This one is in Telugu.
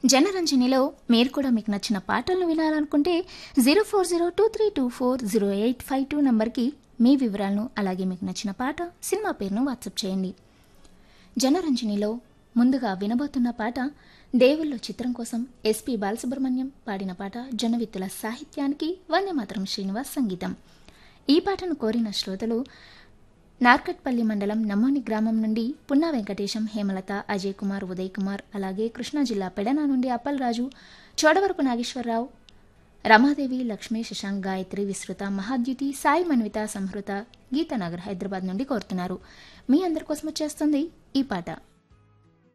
జనరంజనిలో మీరు కూడా మీకు నచ్చిన పాటలను వినాలనుకుంటే zero four zero two three two four zero eight five two నంబర్కి మీ వివరాలను అలాగే మీకు నచ్చిన పాట సినిమా పేరును వాట్సాప్ చేయండి జనరంజనిలో ముందుగా వినబోతున్న పాట దేవుళ్ళు చిత్రం కోసం ఎస్పి బాలసుబ్రహ్మణ్యం పాడిన పాట జనవిత్తుల సాహిత్యానికి వందే మాతరం శ్రీనివాస్ సంగీతం ఈ పాటను కోరిన శ్రోతలు నార్కట్పల్లి మండలం నమ్మోని గ్రామం నుండి పున్నా వెంకటేశం హేమలత అజయ్ కుమార్ ఉదయ్ కుమార్ అలాగే కృష్ణా జిల్లా పెడన నుండి అప్పలరాజు చోడవరపు నాగేశ్వరరావు రమాదేవి లక్ష్మీ శశాంక్ గాయత్రి విస్తృత మహాద్యుతి సాయి మన్విత సంహృత గీతానగర్ హైదరాబాద్ నుండి కోరుతున్నారు మీ అందరి కోసం వచ్చేస్తుంది ఈ పాట